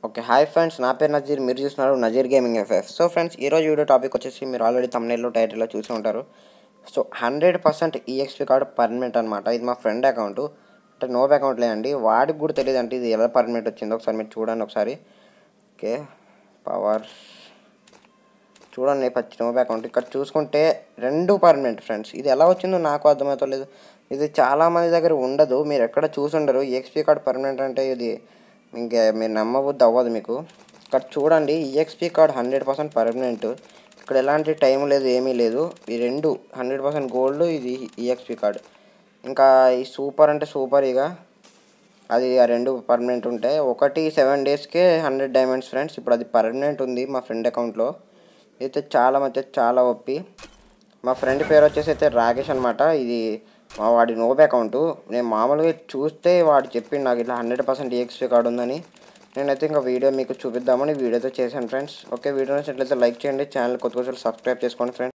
okay hi friends నా పేరు నజీర్ మీరు చూస్తున్నారు Nazeer gaming FF so friends ఈరోజు వీడియో టాపిక్ వచ్చేసి మీరు ఆల్రెడీ తమిళలో టైటిల్లో చూసి ఉంటారు so hundred percent EXP card permanent అనమాట ఇది మా ఫ్రెండ్ అకౌంట్ అంటే నోబ్ అకౌంట్ లేదండి వాడికి కూడా తెలియదు అంటే ఇది ఎలా పర్మనెంట్ వచ్చిందో ఒకసారి మీరు చూడండి ఒకసారి ఓకే పవర్ చూడండి పచ్చి నోబ్ అకౌంట్ ఇక్కడ చూసుకుంటే రెండు పర్మనెంట్ ఫ్రెండ్స్ ఇది ఎలా వచ్చిందో నాకు అర్థమవుతలేదు ఇది చాలా మంది దగ్గర ఉండదు మీరు ఎక్కడ చూసుండరు ఈఎక్స్పీ కార్డ్ పర్మనెంట్ అంటే ఇది ఇంకా మీరు నమ్మబుద్ధి అవ్వదు మీకు ఇక్కడ చూడండి EXP card hundred percent permanent ఇక్కడ ఎలాంటి టైం లేదు ఏమీ లేదు ఈ రెండు హండ్రెడ్ పర్సెంట్ గోల్డ్ ఇది ఈఎక్స్పీ కార్డ్ ఇంకా ఈ సూపర్ అంటే సూపర్ ఇక అది ఆ రెండు పర్మనెంట్ ఉంటాయి ఒకటి సెవెన్ డేస్కే హండ్రెడ్ డైమండ్స్ ఫ్రెండ్స్ ఇప్పుడు అది పర్మనెంట్ ఉంది మా ఫ్రెండ్ అకౌంట్లో అయితే చాలా అయితే చాలా ఒప్పి మా ఫ్రెండ్ పేరు వచ్చేసి అయితే రాకేష్ అనమాట ఇది మా వాడి నోబ్ అకౌంట్ నేను మామూలుగా చూస్తే వాడు చెప్పిండు నాకు ఇట్లా హండ్రెడ్ పర్సెంట్ ఈఎక్స్పీ కార్డు ఉందని నేనైతే ఇంకా వీడియో మీకు చూపిద్దామని వీడియోతో చేశాను ఫ్రెండ్స్ ఓకే వీడియో నచ్చినట్లయితే లైక్ చేయండి ఛానల్ కొత్త కొత్త సబ్స్క్రైబ్ చేసుకోండి ఫ్రెండ్స్